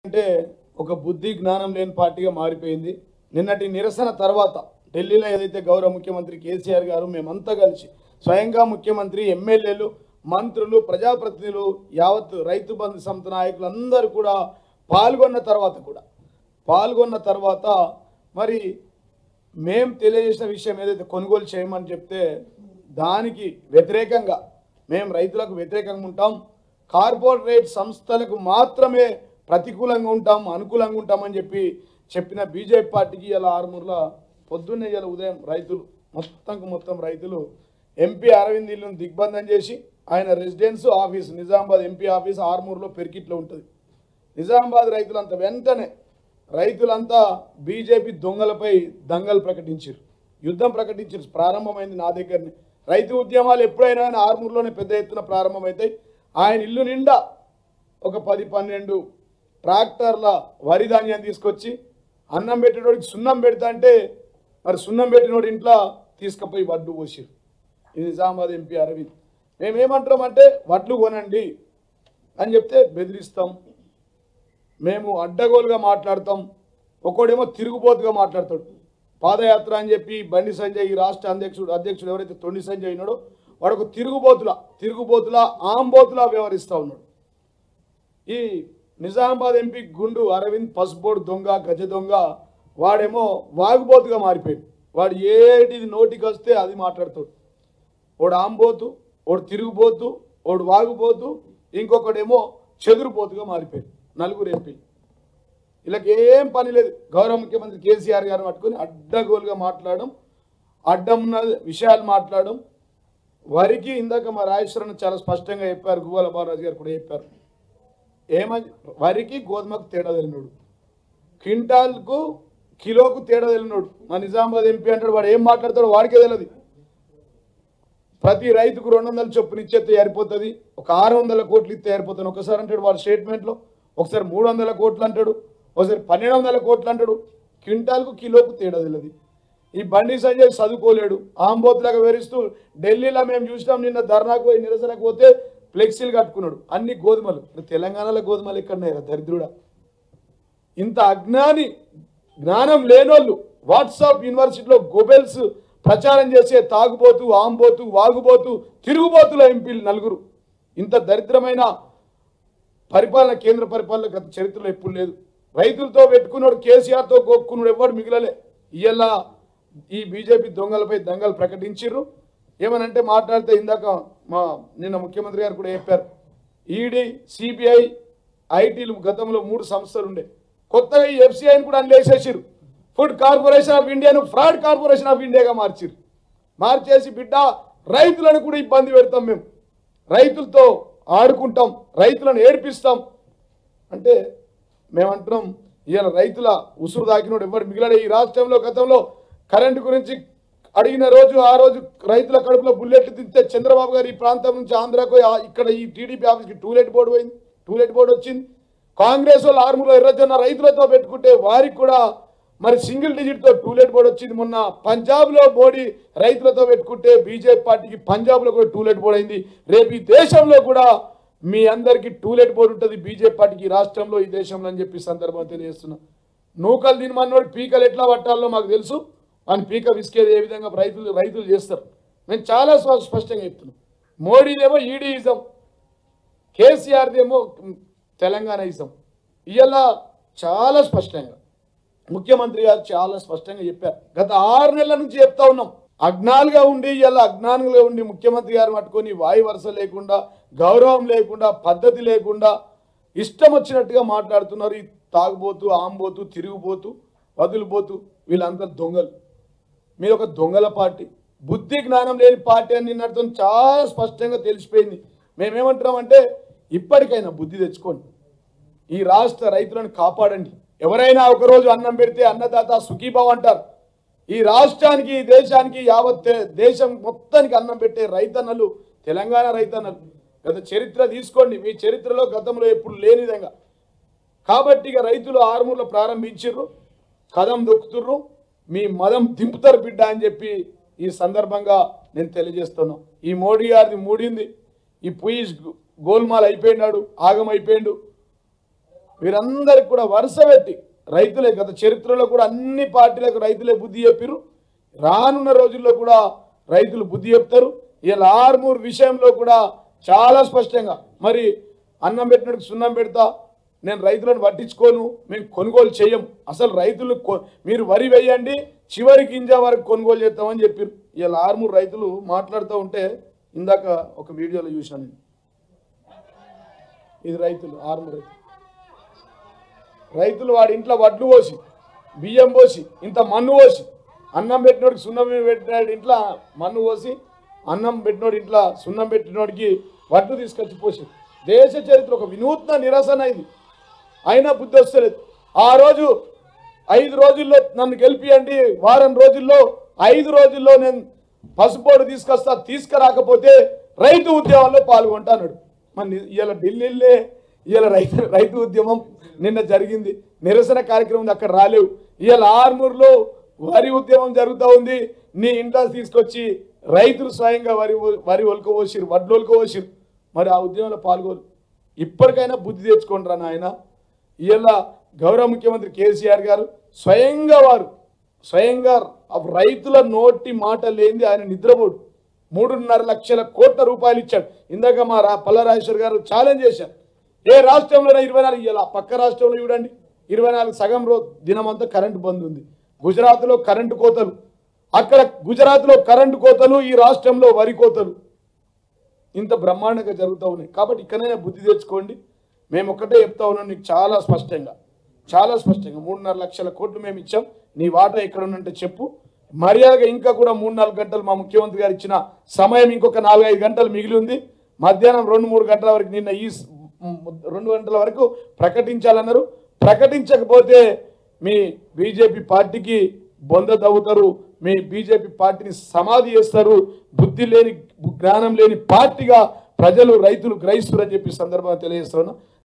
అంటే ఒక బుద్ధి జ్ఞానం లేని పార్టీగా మారిపోయింది నిన్నటి నిరసన తర్వాత ఢిల్లీలో ఏదైతే గౌరవ ముఖ్యమంత్రి కేసీఆర్ గారు మేమంతా కలిసి స్వయంగా ముఖ్యమంత్రి ఎమ్మెల్యేలు మంత్రులు ప్రజాప్రతినిధులు యావత్ రైతు బంధు సంస్థ నాయకులు అందరూ కూడా పాల్గొన్న తర్వాత కూడా పాల్గొన్న తర్వాత మరి మేం తెలియజేసిన విషయం ఏదైతే కొనుగోలు చేయమని చెప్తే దానికి వ్యతిరేకంగా మేము రైతులకు వ్యతిరేకంగా ఉంటాం కార్పొరేట్ సంస్థలకు మాత్రమే ప్రతికూలంగా ఉంటాం అనుకూలంగా ఉంటామని చెప్పి చెప్పిన బీజేపీ పార్టీకి ఇలా ఆరుమూరులో పొద్దున్నే ఇలా ఉదయం రైతులు మొత్తంకు మొత్తం రైతులు ఎంపీ అరవింద్ ఇల్లును దిగ్బంధం చేసి ఆయన residence office Nizamabad MP office ఆర్మూర్లో పెరికిట్లో ఉంటుంది నిజామాబాద్ రైతులంతా వెంటనే రైతులంతా బీజేపీ దొంగలపై దంగలు ప్రకటించారు యుద్ధం ప్రకటించారు ప్రారంభమైంది నా దగ్గరనే రైతు ఉద్యమాలు ఎప్పుడైనా కానీ ఆర్మూర్లోనే పెద్ద ఎత్తున ప్రారంభమవుతాయి ఆయన ఇల్లు నిండా ఒక పది పన్నెండు ట్రాక్టర్ల వరి ధాన్యం తీసుకొచ్చి అన్నం పెట్టేటోడికి సున్నం పెడతా అంటే మరి సున్నం పెట్టినోడి ఇంట్లో తీసుకుపోయి వడ్డు పోసారు ఇది నిజామాబాద్ ఎంపీ అరవింద్ మేమేమంటున్నామంటే వడ్లు కొనండి అని చెప్తే బెదిరిస్తాం మేము అడ్డగోలుగా మాట్లాడతాం ఒకడేమో తిరుగుబోతుగా మాట్లాడతాడు పాదయాత్ర అని చెప్పి బండి సంజయ్ ఈ రాష్ట్ర అధ్యక్షుడు అధ్యక్షుడు ఎవరైతే తొండి సంజయ్ ఉన్నాడో వాడు ఒక తిరుగుబోతుల తిరుగుబోతుల ఆంబోతులా వ్యవహరిస్తూ ఉన్నాడు ఈ నిజామాబాద్ ఎంపీ గుండు అరవింద్ పసుబోర్డు దొంగ గజ దొంగ వాడేమో వాగుబోతుగా మారిపోయాడు వాడు ఏటిది నోటికి వస్తే అది మాట్లాడతాడు ఓడు ఆంబోతు ఓడు తిరుగుబోతు ఓడు వాగుబోతు ఇంకొకడేమో చెదురుపోతుగా మారిపోయాడు నలుగురు ఎంపీలు వీళ్ళకి ఏం పని లేదు గౌరవ ముఖ్యమంత్రి కేసీఆర్ గారు పట్టుకొని అడ్డగోలుగా మాట్లాడడం అడ్డం ఉన్న విషయాలు మాట్లాడడం వరికి ఇందాక మా రాజేశ్వరన్ చాలా స్పష్టంగా చెప్పారు గువ్వల బాలరాజు గారు కూడా చెప్పారు ఏమని వరికి గోధుమకు తేడా తెలినోడు క్వింటాల్కు కిలోకు తేడా తెలినోడు మా నిజామాబాద్ ఎంపీ అంటాడు వాడు ఏం మాట్లాడతాడో వాడికే తెలియదు ప్రతి రైతుకు రెండు వందల చొప్పున ఇచ్చేస్తే సరిపోతుంది ఒక ఆరు వందల కోట్లు ఇస్తే సరిపోతుంది ఒకసారి అంటాడు వాళ్ళ స్టేట్మెంట్లో ఒకసారి మూడు వందల కోట్లు అంటాడు ఒకసారి పన్నెండు వందల కోట్లు అంటాడు క్వింటాల్కు కిలోకు తేడా తెలియదు ఈ బండి సంజయ్ చదువుకోలేడు ఆంబోతులాగా వివరిస్తూ ఢిల్లీలో మేము చూసినాం నిన్న ధర్నాకు పోయి నిరసనకు పోతే ఫ్లెక్సీలు కట్టుకున్నాడు అన్ని గోధుమలు మరి తెలంగాణలో గోధుమలు ఎక్కడున్నాయి దరిద్రుడా ఇంత అజ్ఞాని జ్ఞానం లేనోళ్ళు వాట్సాప్ యూనివర్సిటీలో గొబెల్స్ ప్రచారం చేసే తాగుబోతు ఆంబోతు వాగుబోతు తిరుగుబోతుల ఎంపీలు నలుగురు ఇంత దరిద్రమైన పరిపాలన కేంద్ర పరిపాలన గత చరిత్రలో ఎప్పుడు లేదు రైతులతో పెట్టుకున్నాడు కేసీఆర్తో గోక్కున్నాడు ఎవడు మిగిలలే ఇవాళ ఈ బీజేపీ దొంగలపై దంగలు ప్రకటించిర్రు ఏమనంటే మాట్లాడితే ఇందాక మా నిన్న ముఖ్యమంత్రి గారు కూడా చెప్పారు ఈడీ సిబిఐ ఐటీలు గతంలో మూడు సంస్థలు ఉండే కొత్తగా ఈ ఎఫ్సిఐని కూడా లేసేసిరు ఫుడ్ కార్పొరేషన్ ఆఫ్ ఇండియాను ఫ్రాడ్ కార్పొరేషన్ ఆఫ్ ఇండియాగా మార్చిరు మార్చేసి బిడ్డ రైతులను కూడా ఇబ్బంది పెడతాం మేము రైతులతో ఆడుకుంటాం రైతులను ఏడిపిస్తాం అంటే మేమంటున్నాం ఇవాళ రైతుల ఉసురు దాకినోడు ఎవరు మిగిలడే ఈ రాష్ట్రంలో గతంలో కరెంటు గురించి అడిగిన రోజు ఆ రోజు రైతుల కడుపులో బుల్లెట్లు తింటే చంద్రబాబు గారు ఈ ప్రాంతం నుంచి ఆంధ్రాకు ఆ- ఇక్కడ ఈ టీడీపీ ఆఫీస్కి టూలెట్ బోర్డు పోయింది టూలెట్ బోర్డు వచ్చింది కాంగ్రెస్ వాళ్ళు ఆరుమూరు ఎర్రజొన్న రైతులతో పెట్టుకుంటే వారికి కూడా మరి సింగిల్ డిజిట్తో టూలెట్ బోర్డు వచ్చింది మొన్న పంజాబ్లో మోడీ రైతులతో పెట్టుకుంటే బీజేపీ పార్టీకి పంజాబ్లో కూడా టూలెట్ బోర్డు అయింది రేపు ఈ దేశంలో కూడా మీ అందరికీ టూలెట్ బోర్డు ఉంటుంది బీజేపీ పార్టీకి ఈ రాష్ట్రంలో ఈ దేశంలో అని చెప్పి సందర్భం తెలియజేస్తున్నా నూకలు తినమన్నోడు పీకలు ఎట్లా పట్టాలో మాకు తెలుసు అని పీక విసికేది ఏ విధంగా రైతులు రైతులు చేస్తారు మేము చాలా స్వ- స్పష్టంగా చెప్తున్నాం మోడీదేమో ఈడీయిజం కేసీఆర్దేమో తెలంగాణ ఇజం ఇవాళ చాలా స్పష్టంగా ముఖ్యమంత్రి గారు చాలా స్పష్టంగా చెప్పారు గత ఆరు నెలల నుంచి చెప్తా ఉన్నాం అజ్ఞానులుగా ఉండి ఇలా అజ్ఞానులుగా ఉండి ముఖ్యమంత్రి గారు పట్టుకొని వాయు వరుస లేకుండా గౌరవం లేకుండా పద్ధతి లేకుండా ఇష్టం వచ్చినట్టుగా మాట్లాడుతున్నారు ఈ తాగుబోతూ ఆంబోతూ తిరిగిపోతూ వదిలిపోతూ వీళ్ళంతా దొంగలు మీరు ఒక దొంగల పార్టీ బుద్ధి జ్ఞానం లేని పార్టీ అని నిన్నటితో చాలా స్పష్టంగా తెలిసిపోయింది మేమేమంటున్నామంటే ఇప్పటికైనా బుద్ధి తెచ్చుకోండి ఈ రాష్ట్ర రైతులను కాపాడండి ఎవరైనా ఒకరోజు అన్నం పెడితే అన్నదాత సుఖీభావ్ అంటారు ఈ రాష్ట్రానికి ఈ దేశానికి యావత్ దే- దేశం మొత్తానికి అన్నం పెట్టే రైతన్నలు తెలంగాణ రైతన్నలు గత చరిత్ర తీసుకోండి మీ చరిత్రలో గతంలో ఎప్పుడు లేని విధంగా కాబట్టి ఇక రైతులు ఆరుమూర్లో ప్రారంభించిర్రు కదం దొక్కుతుర్రు మీ మదం దింపుతారు బిడ్డ అని చెప్పి ఈ సందర్భంగా నేను తెలియజేస్తున్నా ఈ మోడీ గారిది మూడింది ఈ పుయి గోల్మాల్ అయిపోయినాడు ఆగం అయిపోయిండు వీరందరికి కూడా వరుస పెట్టి రైతులే గత చరిత్రలో కూడా అన్ని పార్టీలకు రైతులే బుద్ధి చెప్పిరు రానున్న రోజుల్లో కూడా రైతులు బుద్ధి చెప్తారు ఇలా ఆర్మూర్ విషయంలో కూడా చాలా స్పష్టంగా మరి అన్నం పెట్టినట్టు సున్నం పెడతా నేను రైతులను పట్టించుకోను మేము కొనుగోలు చేయం అసలు రైతులు కొ- మీరు వరి వేయండి చివరి గింజ వరకు కొనుగోలు చేస్తామని చెప్పారు ఇలా ఆర్మూర్ రైతులు మాట్లాడుతూ ఉంటే ఇందాక ఒక వీడియోలో చూశాను నేను ఇది రైతులు ఆర్మూర్ రైతులు రైతులు వాడి ఇంట్లో వడ్లు పోసి బియ్యం పోసి ఇంత మన్ను పోసి అన్నం పెట్టినోడికి సున్నం పెట్టినాడు ఇంట్లో మన్ను పోసి అన్నం పెట్టినోడి ఇంట్లో సున్నం పెట్టినోడికి వడ్లు తీసుకొచ్చి పోసి దేశ చరిత్ర ఒక వినూత్న నిరసన ఇది అయినా బుద్ధి వస్తలేదు ఆ రోజు ఐదు రోజుల్లో నన్ను గెలిపియండి వారం రోజుల్లో ఐదు రోజుల్లో నేను పసుపోడు తీసుకొస్తా తీసుకురాకపోతే రైతు ఉద్యమంలో పాల్గొంటా అన్నాడు మరి ఇవాళ ఢిల్లీలో ఇవాళ రైతు రైతు ఉద్యమం నిన్న జరిగింది నిరసన కార్యక్రమం అక్కడ రాలేవు ఇవాళ ఆర్మూర్లో వరి ఉద్యమం జరుగుతూ ఉంది నీ ఇంట్లో తీసుకొచ్చి రైతులు స్వయంగా వరి వరి ఒలుకోవసిరు వడ్లు ఒలుకోవసిరు మరి ఆ ఉద్యమంలో పాల్గొరు ఇప్పటికైనా బుద్ధి తెచ్చుకోండి రా నాయన ఇవాళ గౌరవ ముఖ్యమంత్రి కేసీఆర్ గారు స్వయంగా వారు స్వయంగా ఆ రైతుల నోటి మాట లేనిది ఆయన నిద్రపోడు మూడున్నర లక్షల కోట్ల రూపాయలు ఇచ్చాడు ఇందాక మా రా పల్లరాజేశ్వర్ గారు ఛాలెంజ్ చేశారు ఏ రాష్ట్రంలోనే ఇరవై నాలుగు ఇవాళ పక్క రాష్ట్రంలో చూడండి ఇరవై నాలుగు సగం రో దినమంతా కరెంటు బంద్ ఉంది గుజరాత్లో కరెంటు కోతలు అక్కడ గుజరాత్లో కరెంటు కోతలు ఈ రాష్ట్రంలో వరి కోతలు ఇంత బ్రహ్మాండంగా జరుగుతూ ఉన్నాయి కాబట్టి ఇక్కడైనా బుద్ధి తెచ్చుకోండి మేము ఒక్కటే చెప్తా ఉన్నాం నీకు చాలా స్పష్టంగా చాలా స్పష్టంగా మూడున్నర లక్షల కోట్లు మేము ఇచ్చాం నీ వాటా ఎక్కడ ఉందంటే చెప్పు మర్యాదగా ఇంకా కూడా మూడు నాలుగు గంటలు మా ముఖ్యమంత్రి గారు ఇచ్చిన సమయం ఇంకొక నాలుగైదు గంటలు మిగిలి ఉంది మధ్యాహ్నం రెండు మూడు గంటల వరకు నిన్న ఈ స్- మ్, రెండు గంటల వరకు ప్రకటించాలన్నారు ప్రకటించకపోతే మీ బీజేపీ పార్టీకి బొంద తవ్వుతారు మీ బీజేపీ పార్టీని సమాధి చేస్తారు బుద్ధి లేని జ్ఞానం లేని పార్టీగా ప్రజలు రైతులు గ్రహిస్తున్నారు అని చెప్పి ఈ సందర్భంగా తెలియజేస్తున్నా